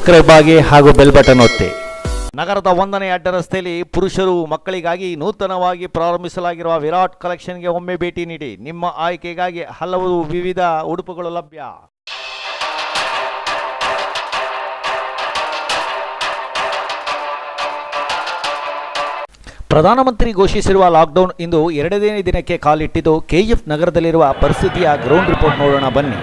Subscribe ಆಗಿ ಹಾಗೂ bell button ಒತ್ತಿ ನಗರದ ಒಂದನೇ ಅಡ್ಡ ರಸ್ತೆಯಲ್ಲಿ ಪುರುಷರು ಮಕ್ಕಳಿಗಾಗಿ ನೂತನವಾಗಿ ಪ್ರಾರಂಭಿಸಲಾಗಿರುವ ವಿರಾಟ್ ಕಲೆಕ್ಷನ್ಗೆ ಒಮ್ಮೆ ಭೇಟಿ ನೀಡಿ ನಿಮ್ಮ ಆಯ್ಕೆಗಾಗಿ ಹಲವು ವಿವಿಧ ಉಡುಪುಗಳು ಲಭ್ಯ ಪ್ರಧಾನಮಂತ್ರಿ ಘೋಷಿಸಿರುವ ಲಾಕ್ಡೌನ್ ಇಂದು ಎರಡನೇ ದಿನಕ್ಕೆ ಕಾಲಿಟ್ಟಿದ್ದು ಕೆಜಿಎಫ್ ನಗರದಲ್ಲಿರುವ ಪರಿಸ್ಥಿತಿಯ ಗ್ರೌಂಡ್ ರಿಪೋರ್ಟ್ ನೋಡೋಣ ಬನ್ನಿ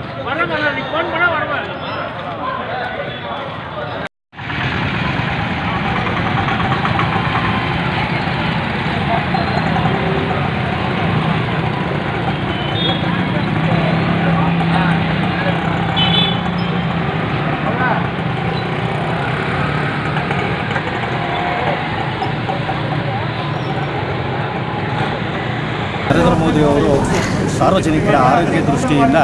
ನರೇಂದ್ರ ಮೋದಿ ಅವರು ಸಾರ್ವಜನಿಕರ ಆರೋಗ್ಯ ದೃಷ್ಟಿಯಿಂದ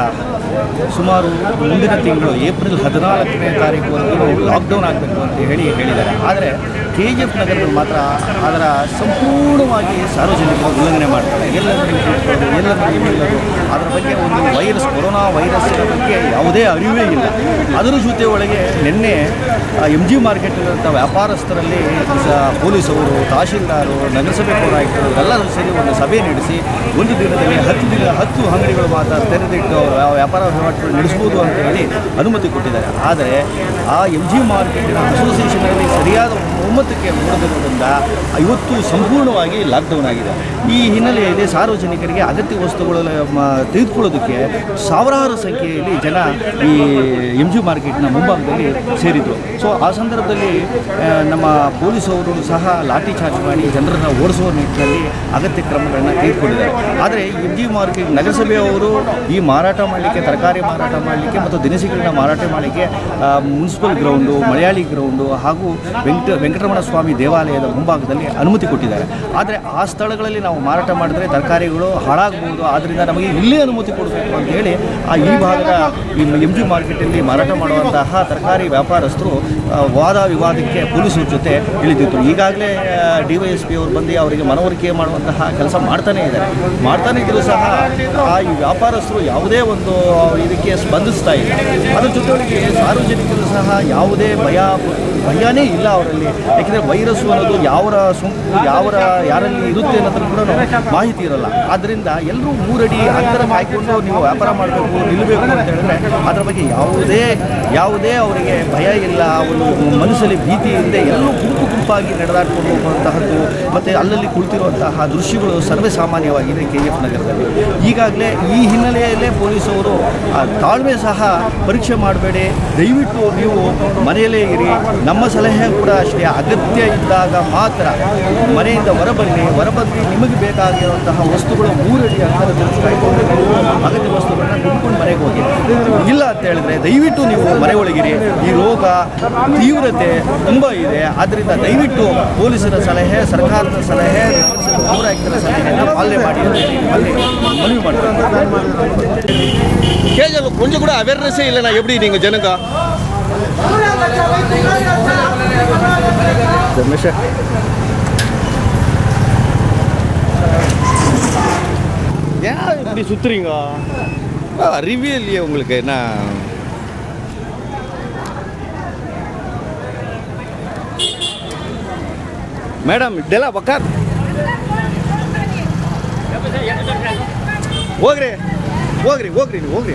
ಸುಮಾರು ಮುಂದಿನ ತಿಂಗಳು ಏಪ್ರಿಲ್ ಹದಿನಾಲ್ಕನೇ ತಾರೀಕುವರೆಗೂ ಲಾಕ್ಡೌನ್ ಆಗಬೇಕು ಅಂತ ಹೇಳಿ ಹೇಳಿದ್ದಾರೆ ಆದರೆ ಕೆ ಜಿ ಎಫ್ ನಗರದಲ್ಲಿ ಮಾತ್ರ ಅದರ ಸಂಪೂರ್ಣವಾಗಿ ಸಾರ್ವಜನಿಕರು ಉಲ್ಲಂಘನೆ ಮಾಡ್ತಾರೆ ಎಲ್ಲರಲ್ಲಿ ಕೂತ್ಕೊಳ್ಳೋದು, ಎಲ್ಲರಲ್ಲಿ ನಿಲ್ಲೋದು ಅದರ ಬಗ್ಗೆ ಒಂದು ವೈರಸ್ ಕೊರೋನಾ ವೈರಸ್ಸಿನ ಬಗ್ಗೆ ಯಾವುದೇ ಅರಿವೇ ಇಲ್ಲ ಅದರ ಜೊತೆ ಒಳಗೆ ನಿನ್ನೆ ಎಮ್ ಜಿ ಮಾರ್ಕೆಟ್ನಲ್ಲಿರುವಂಥ ವ್ಯಾಪಾರಸ್ಥರಲ್ಲಿ ಸ- ಪೊಲೀಸವರು ತಹಶೀಲ್ದಾರು ನಗರಸಭೆ ಪೌರಾಯುಕ್ತರು ಎಲ್ಲರೂ ಸೇರಿ ಒಂದು ಸಭೆ ನಡೆಸಿ ಒಂದು ದಿನದಲ್ಲಿ ಹತ್ತು ದಿನ ಹತ್ತು ಅಂಗಡಿಗಳು ಮಾತ್ರ ತೆರೆದಿಟ್ಟು ವ್ಯಾ- ವ್ಯಾಪಾರ ವಹಿವಾಟುಗಳು ನಡೆಸ್ಬೋದು ಅಂತ ಹೇಳಿ ಅನುಮತಿ ಕೊಟ್ಟಿದ್ದಾರೆ ಆದರೆ ಆ ಎಮ್ ಜಿ ಮಾರ್ಕೆಟಿನ ಅಸೋಸಿಯೇಷನಲ್ಲಿ ಸರಿಯಾದ ಒಮ್ಮತಕ್ಕೆ ನೋಡದಿರುವುದರಿಂದ ಇವತ್ತು ಸಂಪೂರ್ಣವಾಗಿ ಲಾಕ್ಡೌನ್ ಆಗಿದೆ ಈ ಹಿನ್ನೆಲೆಯಲ್ಲಿ ಸಾರ್ವಜನಿಕರಿಗೆ ಅಗತ್ಯ ವಸ್ತುಗಳು ಮ- ತೆಗೆದುಕೊಳ್ಳೋದಕ್ಕೆ ಸಾವಿರಾರು ಸಂಖ್ಯೆಯಲ್ಲಿ ಜನ ಈ ಎಮ್ ಜಿ ಮಾರ್ಕೆಟ್ನ ಮುಂಭಾಗದಲ್ಲಿ ಸೇರಿದರು ಸೊ ಆ ಸಂದರ್ಭದಲ್ಲಿ ಆ, ನಮ್ಮ ಪೊಲೀಸವರು ಸಹ ಲಾಠಿ ಚಾರ್ಜ್ ಮಾಡಿ ಜನರನ್ನು ಓಡಿಸುವ ನಿಟ್ಟಿನಲ್ಲಿ ಅಗತ್ಯ ಕ್ರಮಗಳನ್ನು ತೆಗೆದುಕೊಂಡಿದ್ದಾರೆ ಆದರೆ ಎಮ್ ಜಿ ಮಾರ್ಕೆಟ್ ನಗರಸಭೆಯವರು ಈ ಮಾರಾಟ ಮಾಡಲಿಕ್ಕೆ ತರಕಾರಿ ಮಾರಾಟ ಮಾಡಲಿಕ್ಕೆ ಮತ್ತು ದಿನಸಿಗಳನ್ನ ಮಾರಾಟ ಮಾಡಲಿಕ್ಕೆ ಆ, ಮುನ್ಸಿಪಲ್ ಗ್ರೌಂಡು ಮಲಯಾಳಿ ಗ್ರೌಂಡು ಹಾಗೂ ವೆಂಕಟ ವೆಂಕಟರಮಣ ಸ್ವಾಮಿ ದೇವಾಲಯದ ಮುಂಭಾಗದಲ್ಲಿ ಅನುಮತಿ ಕೊಟ್ಟಿದ್ದಾರೆ ಆದರೆ ಆ ಸ್ಥಳಗಳಲ್ಲಿ ನಾವು ಮಾರಾಟ ಮಾಡಿದ್ರೆ ತರಕಾರಿಗಳು ಹಾಳಾಗಬಹುದು ಆದ್ದರಿಂದ ನಮಗೆ ಇಲ್ಲೇ ಅನುಮತಿ ಕೊಡಬೇಕು ಅಂತ ಹೇಳಿ ಆ ಈ ಭಾಗದ ಈ ಎಮ್ ಜಿ ಮಾರ್ಕೆಟಲ್ಲಿ ಮಾರಾಟ ಮಾಡುವಂತಹ ತರಕಾರಿ ವ್ಯಾಪಾರಸ್ಥರು ಆ, ವಾದ ವಿವಾದಕ್ಕೆ ಪೊಲೀಸರ ಜೊತೆ ಇಳಿದಿತ್ತು ಈಗಾಗಲೇ ಡಿ ವೈ ಎಸ್ ಪಿ ಅವರು ಬಂದು ಅವರಿಗೆ ಮನವರಿಕೆ ಮಾಡುವಂತಹ ಕೆಲಸ ಮಾಡ್ತಾನೇ ಇದ್ದಾರೆ ಮಾಡ್ತಾನೆ ಇದ್ದರೂ ಸಹ ಆ ಈ ವ್ಯಾಪಾರಸ್ಥರು ಯಾವುದೇ ಒಂದು ಇದಕ್ಕೆ ಸ್ಪಂದಿಸ್ತಾ ಇಲ್ಲ ಅದರ ಜೊತೆಯೊಳಗೆ ಸಾರ್ವಜನಿಕರು ಸಹ ಯಾವುದೇ ಭಯ ಭಯನೇ ಇಲ್ಲ ಅವರಲ್ಲಿ ಯಾಕೆಂದರೆ ವೈರಸ್ಸು ಅನ್ನೋದು ಯಾವರ ಸೋಂಕು ಯಾವರ ಯಾರಲ್ಲಿ ಇರುತ್ತೆ ಅನ್ನೋದ್ರ ಕೂಡ ಮಾಹಿತಿ ಇರಲ್ಲ ಆದ್ದರಿಂದ ಎಲ್ಲರೂ ಮೂರಡಿ ಅಂತರ ಕಾಯ್ಕೊಂಡು ನೀವು ವ್ಯಾಪಾರ ಮಾಡಬೇಕು ನಿಲ್ಲಬೇಕು ಅಂತ ಹೇಳಿದ್ರೆ ಅದರ ಬಗ್ಗೆ ಯಾವುದೇ ಯಾವುದೇ ಅವರಿಗೆ ಭಯ ಇಲ್ಲ ಒಂದು ಮನಸ್ಸಲ್ಲಿ ಭೀತಿ ಇಲ್ಲದೆ ಎಲ್ಲರೂ ಗುಂಪು ಗುಂಪಾಗಿ ನಡೆದಾಡ್ಕೊಂಡು ಹೋಗುವಂತಹದ್ದು ಮತ್ತು ಅಲ್ಲಲ್ಲಿ ಕುಳಿತಿರುವಂತಹ ದೃಶ್ಯಗಳು ಸರ್ವೇ ಸಾಮಾನ್ಯವಾಗಿದೆ ಕೆ ಎಫ್ ನಗರದಲ್ಲಿ ಈಗಾಗಲೇ ಈ ಹಿನ್ನೆಲೆಯಲ್ಲೇ ಪೊಲೀಸವರು ಆ, ತಾಳ್ಮೆ ಸಹ ಪರೀಕ್ಷೆ ಮಾಡಬೇಡಿ ದಯವಿಟ್ಟು ನೀವು ಮನೆಯಲ್ಲೇ ಇರಿ ನಮ್ಮ ಸಲಹೆ ಕೂಡ ಅಷ್ಟೇ ಅಗತ್ಯ ಇದ್ದಾಗ ಮಾತ್ರ ಮನೆಯಿಂದ ಹೊರಬನ್ನಿ ಹೊರಬಂದು ನಿಮಗೆ ಬೇಕಾಗಿರುವಂತಹ ವಸ್ತುಗಳು ಮೂರಡಿ ಅಂತರದಲ್ಲಿ ಕಾಯ್ಕೊಂಡು ನೀವು ಅಗತ್ಯ ವಸ್ತುಗಳನ್ನ ಕೊಂಡ್ಕೊಂಡು ಮನೆಗೆ ಹೋಗಿ ಇಲ್ಲ ಅಂತ ಹೇಳಿದ್ರೆ ದಯವಿಟ್ಟು ನೀವು ಮನೆ ಒಳಗಿರಿ ಈ ರೋಗ ತೀವ್ರತೆ ತುಂಬ ಇದೆ ಆದ್ದರಿಂದ ದಯವಿಟ್ಟು ಪೊಲೀಸರ ಸಲಹೆ ಸರ್ಕಾರದ ಸಲಹೆ ಪೌರಾಯುಕ್ತರ ಸಲಹೆಯನ್ನು ಪಾಲನೆ ಮಾಡಿ ಅಂತ ಹೇಳಿ ಅಲ್ಲಿ ಮನವಿ ಮಾಡ್ತಾರೆ கேஜில் கொஞ்சம் கூட அவேர்னஸே இல்லைண்ணா எப்படி நீங்கள் ஜனங்க ஏன் இப்படி சுத்துறீங்க அறிவே இல்லையே உங்களுக்கு என்ன ಮೇಡಮ್ ಇದೆಲ್ಲ ಬಕ್ಕಾರ್ ಹೋಗ್ರಿ ಹೋಗ್ರಿ ಹೋಗ್ರಿ ನೀವು ಹೋಗ್ರಿ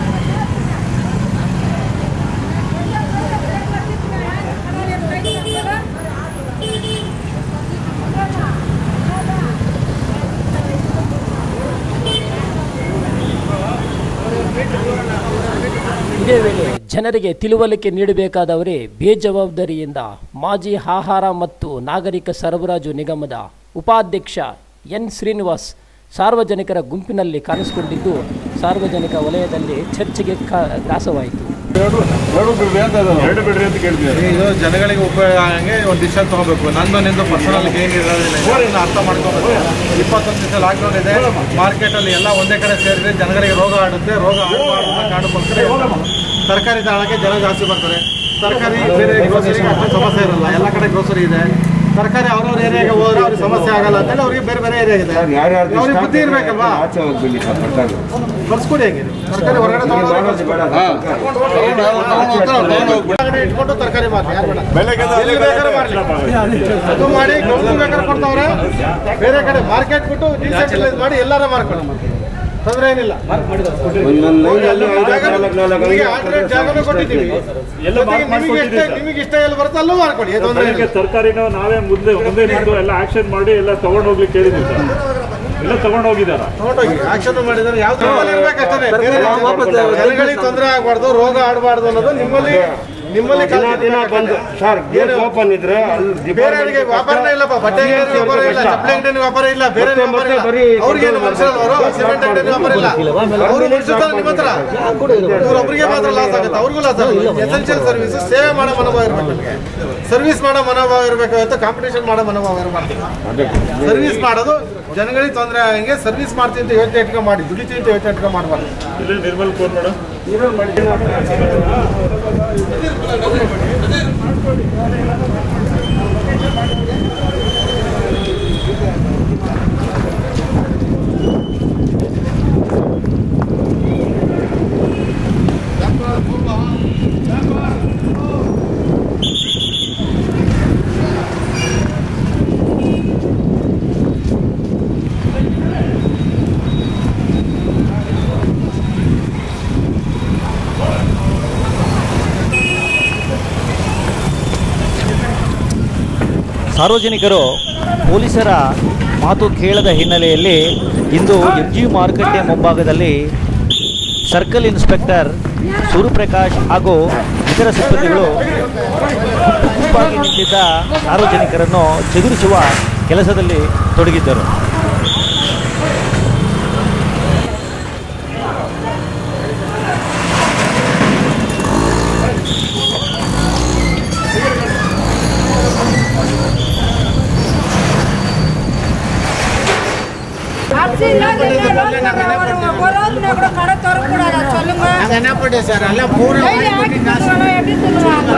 ಇದೇ ವೇಳೆ ಜನರಿಗೆ ತಿಳುವಳಿಕೆ ನೀಡಬೇಕಾದವರೇ ಬೇಜವಾಬ್ದಾರಿಯಿಂದ ಮಾಜಿ ಆಹಾರ ಮತ್ತು ನಾಗರಿಕ ಸರಬರಾಜು ನಿಗಮದ ಉಪಾಧ್ಯಕ್ಷ ಎನ್ ಶ್ರೀನಿವಾಸ್ ಸಾರ್ವಜನಿಕರ ಗುಂಪಿನಲ್ಲಿ ಕಾಣಿಸಿಕೊಂಡಿದ್ದು ಸಾರ್ವಜನಿಕ ವಲಯದಲ್ಲಿ ಚರ್ಚೆಗೆ ಕಾ- ಗ್ರಾಸವಾಯಿತು ಎರಡು ಬಿಡ್ರಿ ಅಂತ ಕೇಳ್ತಿದ್ದಾರೆ ಇದು ಜನಗಳಿಗೆ ಉಪಯೋಗ ಆಗಂಗೆ ಒಂದು ಡಿಸಿಷನ್ ತಗೋಬೇಕು ನಂದು ನಿಂದು ಪರ್ಸನಲ್ ಗೇನ್ ಇರೋದ್ರಿಂದ ಅರ್ಥ ಮಾಡ್ಕೋಬೇಕು ಇಪ್ಪತ್ತೊಂದು ದಿವಸ ಲಾಕ್ಡೌನ್ ಇದೆ ಮಾರ್ಕೆಟಲ್ಲಿ ಎಲ್ಲ ಒಂದೇ ಕಡೆ ಸೇರಿದ್ರೆ ಜನಗಳಿಗೆ ರೋಗ ಆಡುತ್ತೆ ರೋಗ ಆಡಬಾರ್ದು ಕಾರಣಕ್ಕೋಸ್ಕರ ತರಕಾರಿ ತಗೊಳಕ್ಕೆ ಜನ ಜಾಸ್ತಿ ಬರ್ತಾರೆ ತರಕಾರಿ ಬೇರೆ ಗ್ರೋಸರಿಗೆ ಅಷ್ಟೊಂದು ಸಮಸ್ಯೆ ಇರಲ್ಲ ಎಲ್ಲ ಕಡೆ ಗ್ರೋಸರಿ ಇದೆ ತರಕಾರಿ ಅವ್ರವ್ರ ಏರಿಯಾಗೆ ಹೋದ್ರೆ ಅವ್ರಿಗೆ ಸಮಸ್ಯೆ ಆಗಲ್ಲ ಅಂತೇಳಿ ಅವ್ರಿಗೆ ಬೇರೆ ಬೇರೆ ಏರಿಯಾ ಇದೆ ಅವ್ರಿಗೆ ಬುದ್ಧಿ ಇರ್ಬೇಕಲ್ವಾ ಆಚೆ ಹೋಗ್ಬಿಡಿ ಸರ್ ಬರ್ತಾರೆ ಬರ್ಸ್ಕೊಡಿ ಹೇಗೆ ತರಕಾರಿ ಹೊರಗಡೆ ತಗೊಂಡೋಗಿ ಹೊರಗಡೆ ಇಟ್ಕೊಂಡು ತರಕಾರಿ ಮಾರ್ಲಿ ಯಾರು ಬೇಡ ಎಲ್ಲಿ ಬೇಕಾದ್ರೆ ಮಾರ್ಲಿ. ಅದು ಮಾಡಿ ಗೌರ್ಮೆಂಟ್ ಬೇಕಾದ್ರೆ ಕೊಡ್ತಾವ್ರೆ ಬೇರೆ ಕಡೆ ಮಾರ್ಕೆಟ್ ಬಿಟ್ಟು ಡಿಸೆಂಟ್ರಲೈಸ್ ಮಾಡಿ ಎಲ್ಲಾರ ಮಾರ್ಕೊಳ್ಳಿ ತೊಂದರೆ ಏನಿಲ್ಲ ಒಂದೊಂದು ಲೈನಲ್ಲಿ ಐದು ನಾಲ್ಕು ನಾಲ್ಕು ನಿಮಗೆ alternate ಜಾಗನೂ ಕೊಟ್ಟಿದ್ದೀವಿ ಜೊತೆಗೆ ನಿಮಗೆ ಇಷ್ಟ ನಿಮಗೆ ಇಷ್ಟ ಎಲ್ಲಿ ಬರುತ್ತೆ ಅಲ್ಲೂ ಮಾರ್ಕೊಡಿ ತೊಂದರೆ ಅದಕ್ಕೆ ಇಲ್ಲ ತರಕಾರಿನ ನಾವೇ ಮುಂದೆ ಮುಂದೆ ನಿಂತು ಎಲ್ಲ ಆಕ್ಷನ್ ಮಾಡಿ ಎಲ್ಲ ತಗೊಂಡು ಹೋಗ್ಲಿಕ್ಕೆ ಹೇಳಿದ್ವಿ ಸರ್ ಎಲ್ಲ ತಗೊಂಡು ಹೋಗಿದಾರ ತಗೊಂಡೋಗಿ ಆಕ್ಷನ್ ಮಾಡಿದ್ರೆ ಯಾವ್ದು ನಿಮ್ಮಲ್ಲಿ ಇರ್ಬೇಕಷ್ಟೇ ಬೇರೆ ಜನಗಳಿಗೆ ತೊಂದರೆ ಆಗಬಾರ್ದು ರೋಗ ಆಡಬಾರ್ದು ಅನ್ನೋದು ನಿಮ್ಮಲ್ಲಿ ನಿಮ್ಮಲ್ಲಿ ದಿನ ದಿನ ಬಂದು ಸರ್ ಗೇಟ್ ಓಪನ್ ಇದ್ರೆ ಅಲ್ಲಿ ಬೇರೆಯವರಿಗೆ ವ್ಯಾಪಾರನೇ ಇಲ್ಲಪ್ಪ ಬಟ್ಟೆ ಅಂಗಡಿ ವ್ಯಾಪಾರ ಇಲ್ಲ ಚಪ್ಪಲಿ ಅಂಗಡಿ ವ್ಯಾಪಾರ ಇಲ್ಲ ಬೇರೆ ಮತ್ತೆ ವ್ಯಾಪಾರ ಇಲ್ಲ ಬರೀ ಅವ್ರಿಗೇನು ಮನುಷ್ಯರಲ್ಲ ಅವರು ಸಿಮೆಂಟ್ ಅಂಗಡಿ ವ್ಯಾಪಾರ ಇಲ್ಲ ಅವರು ಮನುಷ್ಯರು ನಿಮ್ಮ ಹತ್ರ ಇವ್ರೊಬ್ರಿಗೆ ಮಾತ್ರ ಲಾಸ್ ಆಗುತ್ತೆ ಅವ್ರಿಗೂ ಲಾಸ್ ಆಗುತ್ತೆ ಎಸೆನ್ಷಿಯಲ್ ಸರ್ವಿಸ್ ಸೇವೆ ಮಾಡೋ ಮನೋಭಾವ ಇರ್ಬೇಕು ನಿಮಗೆ ಸರ್ವಿಸ್ ಮಾಡೋ ಮನೋಭಾವ ಇರಬೇಕು ಅಂತ ಕಾಂಪಿಟೇಷನ್ ಮಾಡೋ ಮನೋಭಾವ ಇರಬಾರ್ದು ಸರ್ವಿಸ್ ಮಾಡೋದು ಜನಗಳಿಗೆ ತೊಂದರೆ ಆಗಂಗೆ ಸರ್ವಿಸ್ ಮಾಡ್ತೀನಿ ಅಂತ ಯೋಚನೆ ಇಟ್ಕೊಂಡು ಮಾಡಿ ದುಡಿತೀನಿ ಅಂತ ಯೋಚನೆ ಇಟ್ಕೊಂಡು ಮಾಡಬಾರ್ದು ಇಲ್ಲೇ ನಿರ್ಮಲ್ ಫೋನ್ ಮೇಡಮ್ ಸಾರ್ವಜನಿಕರು ಪೊಲೀಸರ ಮಾತು ಕೇಳದ ಹಿನ್ನೆಲೆಯಲ್ಲಿ ಇಂದು ಎಂ ಜಿ ಮಾರುಕಟ್ಟೆ ಮುಂಭಾಗದಲ್ಲಿ ಸರ್ಕಲ್ ಇನ್ಸ್ಪೆಕ್ಟರ್ ಸೂರ್ಯಪ್ರಕಾಶ್ ಹಾಗೂ ಇತರ ಸಿಬ್ಬಂದಿಗಳು ಗುಂಪು ಗುಂಪಾಗಿ ನಿಂತಿದ್ದ ಸಾರ್ವಜನಿಕರನ್ನು ಚದುರಿಸುವ ಕೆಲಸದಲ್ಲಿ ತೊಡಗಿದ್ದರು அரிசி இல்லாத பொருளாதார கூட கடை திறக்கூடாதா சொல்லுங்க என்ன பண்ணி சார் எல்லாம் மூணு டெய்லி ஆக்கி கொடுக்குறாங்க, எப்படி சொல்லுவாங்க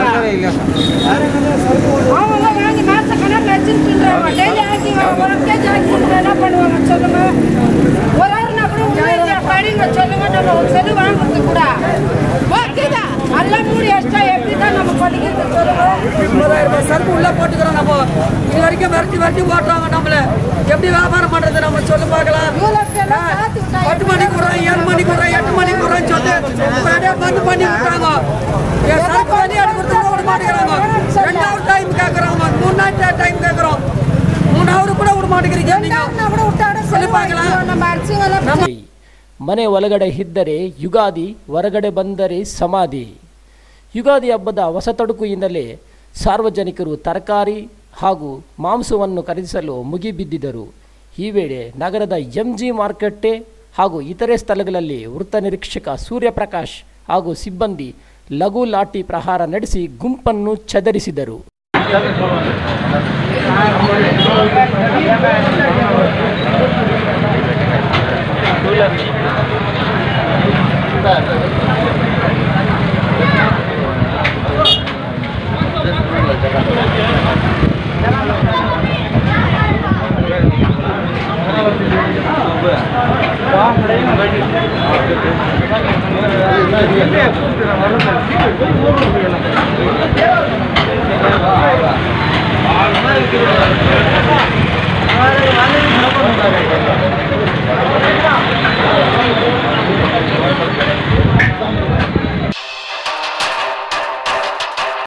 அவங்க வாங்கி மாச கணக்கு வச்சுன்னு சொல்றாங்க டெய்லி ஆக்கி ஒரு கேஜி ஆக்கி கொடுத்தா என்ன பண்ணுவாங்க சொல்லுங்க ஒரு ஆறுனா கூட உண்மையை படிங்க சொல்லுங்க நம்ம ஒரு செலவு வாங்குறது கூட ஓகேதா எல்லாம் மூடி எக்ஸ்ட்ரா எப்படி தான் நம்ம படிக்கிறது சொல்லுங்க முப்பதாயிரம் ரூபாய் சரக்கு உள்ள போட்டுக்கிறோம் நம்ம இது வரைக்கும் விரட்டி விரட்டி ஓட்டுறாங்க நம்மள எப்படி வியாபாரம் பண்றது நம்ம சொல்லு பார்க்கலாம் இவ்வளோக்கெல்லாம் சேர்த்து விட்டா பத்து மணிக்கு விடுறோம் ஏழு மணிக்கு விடுறோம் எட்டு மணிக்கு விடுறோம் சொல்லி முன்னாடியே பந்து பண்ணி விட்டாங்க என் சரக்கு தண்ணி எடுக்கிறது கூட விட மாட்டேங்கிறாங்க ரெண்டாவது டைம் கேட்குறோம் மூணாவது டைம் கேட்குறோம் மூணாவது கூட விட மாட்டேங்கிறீங்க நீங்க ரெண்டாவது கூட விட்டாட சொல்லி பார்க்கலாம் நம்ம அரிசிங்கெல்லாம் ಮನೆ ಒಳಗಡೆ ಇದ್ದರೆ ಯುಗಾದಿ ಹೊರಗಡೆ ಬಂದರೆ ಸಮಾಧಿ ಯುಗಾದಿ ಹಬ್ಬದ ಹೊಸ ತಡುಕು ಹಿನ್ನೆಲೆ ಸಾರ್ವಜನಿಕರು ತರಕಾರಿ ಹಾಗೂ ಮಾಂಸವನ್ನು ಖರೀದಿಸಲು ಮುಗಿಬಿದ್ದಿದ್ದರು ಈ ವೇಳೆ ನಗರದ ಎಂ ಜಿ ಮಾರುಕಟ್ಟೆ ಹಾಗೂ ಇತರೆ ಸ್ಥಳಗಳಲ್ಲಿ ವೃತ್ತ ನಿರೀಕ್ಷಕ ಸೂರ್ಯಪ್ರಕಾಶ್ ಹಾಗೂ ಸಿಬ್ಬಂದಿ ಲಘು ಲಾಠಿ ಪ್ರಹಾರ ನಡೆಸಿ ಗುಂಪನ್ನು ಚದರಿಸಿದರು